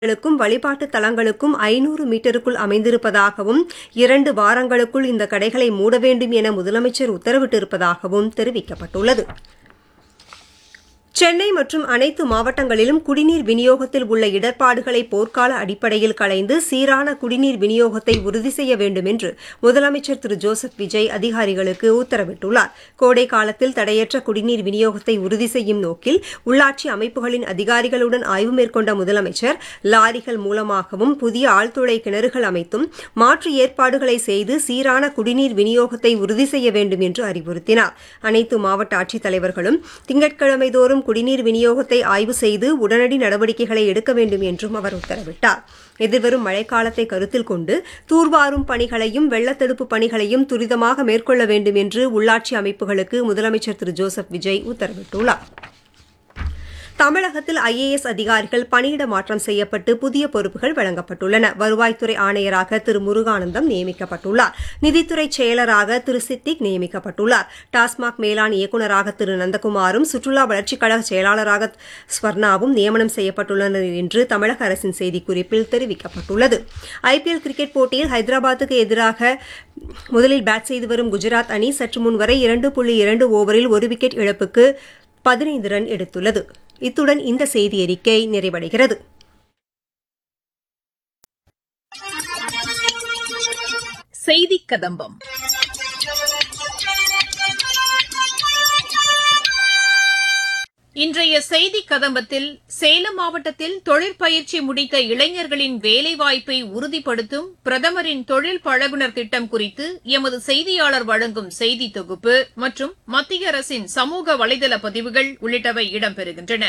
களுக்கும் வழிபாட்டு தலங்களுக்கும் ஐநூறு மீட்டருக்குள் அமைந்திருப்பதாகவும் இரண்டு வாரங்களுக்குள் இந்த கடைகளை மூட வேண்டும் என முதலமைச்சர் உத்தரவிட்டிருப்பதாகவும் தெரிவிக்கப்பட்டுள்ளது சென்னை மற்றும் அனைத்து மாவட்டங்களிலும் குடிநீர் விநியோகத்தில் உள்ள இடர்பாடுகளை போர்க்கால அடிப்படையில் களைந்து சீரான குடிநீர் விநியோகத்தை உறுதி செய்ய வேண்டும் என்று முதலமைச்சர் திரு ஜோசப் விஜய் அதிகாரிகளுக்கு உத்தரவிட்டுள்ளார் கோடை காலத்தில் தடையற்ற குடிநீர் விநியோகத்தை உறுதி செய்யும் நோக்கில் உள்ளாட்சி அமைப்புகளின் அதிகாரிகளுடன் ஆய்வு மேற்கொண்ட முதலமைச்சர் லாரிகள் மூலமாகவும் புதிய ஆழ்துளை கிணறுகள் அமைத்தும் மாற்று ஏற்பாடுகளை செய்து சீரான குடிநீர் விநியோகத்தை உறுதி செய்ய வேண்டும் என்று அறிவுறுத்தினார் அனைத்து மாவட்ட ஆட்சித்தலைவர்களும் திங்கட்கிழமை தோறும் குடிநீர் விநியோகத்தை ஆய்வு செய்து உடனடி நடவடிக்கைகளை எடுக்க வேண்டும் என்றும் அவர் உத்தரவிட்டார் எதிர்வரும் மழைக்காலத்தை கருத்தில் கொண்டு தூர்வாரும் பணிகளையும் வெள்ளத்தடுப்பு பணிகளையும் துரிதமாக மேற்கொள்ள வேண்டும் என்று உள்ளாட்சி அமைப்புகளுக்கு முதலமைச்சர் திரு ஜோசப் விஜய் உத்தரவிட்டுள்ளார் தமிழகத்தில் ஐஏஎஸ் அதிகாரிகள் பணியிட மாற்றம் செய்யப்பட்டு புதிய பொறுப்புகள் வழங்கப்பட்டுள்ளன வருவாய்த்துறை ஆணையராக திரு முருகானந்தம் நியமிக்கப்பட்டுள்ளார் நிதித்துறை செயலராக திரு சித்திக் நியமிக்கப்பட்டுள்ளார் டாஸ்மாக் மேலாண் இயக்குநராக திரு நந்தகுமாரும் சுற்றுலா வளர்ச்சிக் கழக செயலாளராக ஸ்வர்ணாவும் நியமனம் செய்யப்பட்டுள்ளனர் என்று தமிழக அரசின் செய்திக்குறிப்பில் தெரிவிக்கப்பட்டுள்ளது ஐபிஎல் கிரிக்கெட் போட்டியில் ஹைதராபாத்துக்கு எதிராக முதலில் பேட் செய்து வரும் குஜராத் அணி சற்று முன் வரை இரண்டு புள்ளி இரண்டு ஓவரில் ஒரு விக்கெட் இழப்புக்கு பதினைந்து ரன் எடுத்துள்ளது இத்துடன் இந்த செய்தி அறிக்கை நிறைவடைகிறது செய்தி கதம்பம் இன்றைய செய்தி கதம்பத்தில் சேலம் மாவட்டத்தில் தொழிற்பயிற்சி முடித்த இளைஞர்களின் வேலைவாய்ப்பை உறுதிப்படுத்தும் பிரதமரின் தொழில் பழகுனர் திட்டம் குறித்து எமது செய்தியாளர் வழங்கும் செய்தி தொகுப்பு மற்றும் மத்திய அரசின் சமூக வலைதள பதிவுகள் உள்ளிட்டவை இடம்பெறுகின்றன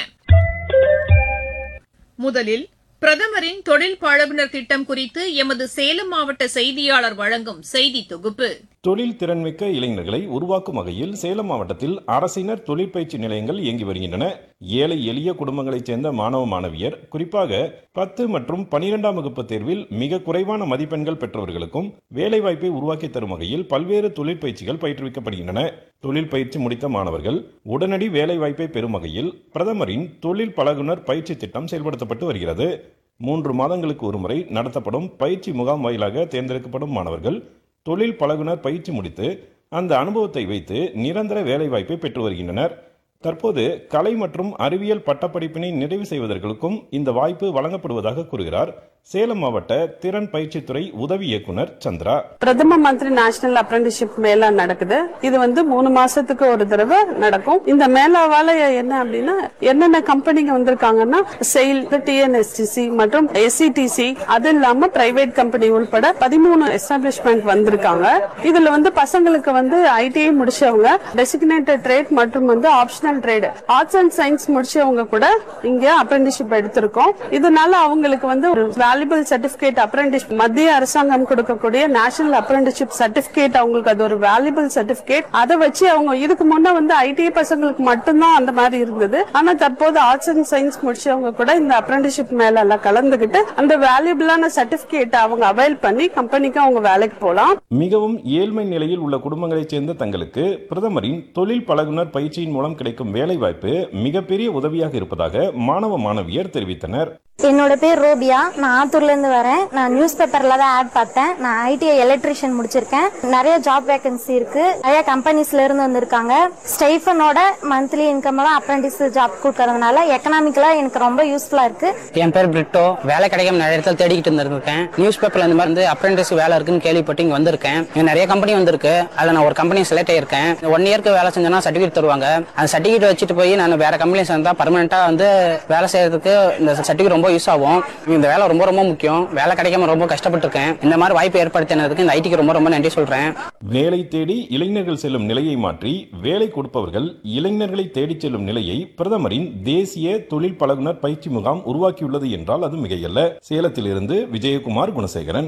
முதலில் பிரதமரின் தொழில் பழகுனர் திட்டம் குறித்து எமது சேலம் மாவட்ட செய்தியாளர் வழங்கும் செய்தி தொகுப்பு தொழில் திறன்மிக்க இளைஞர்களை உருவாக்கும் வகையில் சேலம் மாவட்டத்தில் அரசினர் தொழிற்பயிற்சி நிலையங்கள் இயங்கி வருகின்றன ஏழை எளிய குடும்பங்களைச் சேர்ந்த மாணவ மாணவியர் குறிப்பாக பத்து மற்றும் பனிரெண்டாம் வகுப்பு தேர்வில் மிக குறைவான மதிப்பெண்கள் பெற்றவர்களுக்கும் வேலைவாய்ப்பை உருவாக்கி தரும் வகையில் பல்வேறு தொழிற்பயிற்சிகள் பயிற்றுவிக்கப்படுகின்றன தொழில் பயிற்சி முடித்த மாணவர்கள் உடனடி வேலைவாய்ப்பை பெறும் வகையில் பிரதமரின் தொழில் பழகுனர் பயிற்சி திட்டம் செயல்படுத்தப்பட்டு வருகிறது மூன்று மாதங்களுக்கு ஒருமுறை நடத்தப்படும் பயிற்சி முகாம் வாயிலாக தேர்ந்தெடுக்கப்படும் மாணவர்கள் தொழில் பழகுனர் பயிற்சி முடித்து அந்த அனுபவத்தை வைத்து நிரந்தர வேலைவாய்ப்பை பெற்று வருகின்றனர் தற்போது கலை மற்றும் அறிவியல் பட்டப்படிப்பினை நிறைவு செய்வதற்கும் இந்த வாய்ப்பு வழங்கப்படுவதாக கூறுகிறார் சேலம் மாவட்ட திறன் பயிற்சித்துறை உதவி இயக்குனர் சந்திரா பிரதம மந்திரி நேஷனல் அப்ரண்டிஸ்ஷிப் மேளா நடக்குது இது வந்து மூணு மாசத்துக்கு ஒரு தடவை நடக்கும் இந்த மேளாவால என்ன அப்படின்னா என்னென்ன கம்பெனிங்க வந்திருக்காங்கன்னா செயில் டிஎன்எஸ்டிசி மற்றும் எஸ்சிடிசி அது இல்லாம பிரைவேட் கம்பெனி உள்பட பதிமூணு எஸ்டாப்ளிஷ்மெண்ட் வந்திருக்காங்க இதுல வந்து பசங்களுக்கு வந்து ஐடிஐ முடிச்சவங்க டெசிக்னேட்டட் ட்ரேட் மற்றும் வந்து optional trade arts and science முடிச்சவங்க கூட இங்க அப்ரண்டிஸ்ஷிப் எடுத்திருக்கோம் இதனால அவங்களுக்கு வந்து ஒரு வேல்யூபிள் சர்டிபிகேட் அப்ரண்டிஸ் மத்திய அரசாங்கம் கொடுக்கக்கூடிய நேஷனல் அப்ரண்டிஸ்ஷிப் சர்டிபிகேட் அவங்களுக்கு அது ஒரு வேல்யூபிள் சர்டிபிகேட் அதை வச்சு அவங்க இதுக்கு முன்ன வந்து ஐடிஐ பசங்களுக்கு மட்டும்தான் அந்த மாதிரி இருந்தது ஆனா தற்போது ஆர்ட்ஸ் அண்ட் சயின்ஸ் முடிச்சவங்க கூட இந்த அப்ரண்டிஸ்ஷிப் மேல எல்லாம் கலந்துகிட்டு அந்த வேல்யூபிளான சர்டிபிகேட் அவங்க அவைல் பண்ணி கம்பெனிக்கு அவங்க வேலைக்கு போலாம் மிகவும் ஏழ்மை நிலையில் உள்ள குடும்பங்களைச் சேர்ந்த தங்களுக்கு பிரதமரின் தொழில் பழகுனர் பயிற்சியின் மூலம் கிடைக்கும் வேலைவாய்ப்பு மிகப்பெரிய உதவியாக இருப்பதாக மாணவ மாணவியர் தெரிவித்தனர் என்னோட பேர் ரோபியா நான் ஆத்தூர்ல இருந்து வரேன் நான் நியூஸ் பேப்பர்ல தான் ஆட் பார்த்தேன் நான் ஐடிஐ எலக்ட்ரிஷியன் முடிச்சிருக்கேன் நிறைய ஜாப் வேகன்சி இருக்கு நிறைய கம்பெனிஸ்ல இருந்து வந்திருக்காங்க ஸ்டைஃபனோட மந்த்லி இன்கம் எல்லாம் அப்ரண்டிஸ் ஜாப் கொடுக்கறதுனால எக்கனாமிக்கலா எனக்கு ரொம்ப யூஸ்ஃபுல்லா இருக்கு என் பேர் பிரிட்டோ வேலை கிடைக்காம நிறைய இடத்துல தேடிக்கிட்டு இருந்திருக்கேன் நியூஸ் பேப்பர்ல இந்த மாதிரி வந்து அப்ரெண்டிஸ் வேலை இருக்குன்னு கேள்விப்பட்டு இங்க வந்திருக்கேன் இங்க நிறைய கம்பெனி வந்திருக்கு அதுல நான் ஒரு கம்பெனி செலக்ட் ஆயிருக்கேன் ஒன் இயர்க்கு வேலை செஞ்சேன்னா சர்டிஃபிகேட் தருவாங்க அந்த சர்டிஃபிகேட் வச்சுட்டு போய் நான் வேற கம்பெனி சேர்ந்தா பர்மனெண்டா வந்து வேலை செய்யறதுக்கு இந்த சர்டிஃபிகேட் ரொம்ப யூஸ் ஆகும் இந்த வேலை ரொம்ப ரொம்ப முக்கியம் வேலை கிடைக்காம ரொம்ப கஷ்டப்பட்டிருக்கேன் இந்த மாதிரி வாய்ப்பு ஏற்படுத்தினதுக்கு இந்த ஐடிக்கு ரொம்ப ரொம்ப நன்றி சொல்றேன் வேலை தேடி இளைஞர்கள் செல்லும் நிலையை மாற்றி வேலை கொடுப்பவர்கள் இளைஞர்களை தேடிச் செல்லும் நிலையை பிரதமரின் தேசிய தொழில் பழகுனர் பயிற்சி முகாம் உருவாக்கியுள்ளது என்றால் அது மிகையல்ல சேலத்திலிருந்து விஜயகுமார் குணசேகரன்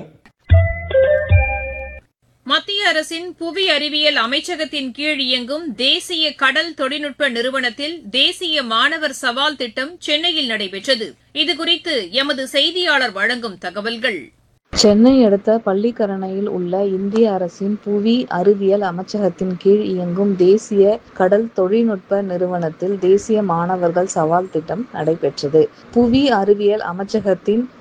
மத்திய அரசின் புவி அறிவியல் அமைச்சகத்தின் கீழ் இயங்கும் தேசிய கடல் தொழில்நுட்ப நிறுவனத்தில் தேசிய மாணவர் சவால் திட்டம் சென்னையில் நடைபெற்றது இதுகுறித்து எமது செய்தியாளர் வழங்கும் தகவல்கள் சென்னை அடுத்த பள்ளிக்கரணையில் உள்ள இந்திய அரசின் புவி அறிவியல் அமைச்சகத்தின் கீழ் இயங்கும் தேசிய கடல் தொழில்நுட்ப நிறுவனத்தில் தேசிய மாணவர்கள் சவால் திட்டம் நடைபெற்றது புவி அறிவியல் அமைச்சகத்தின்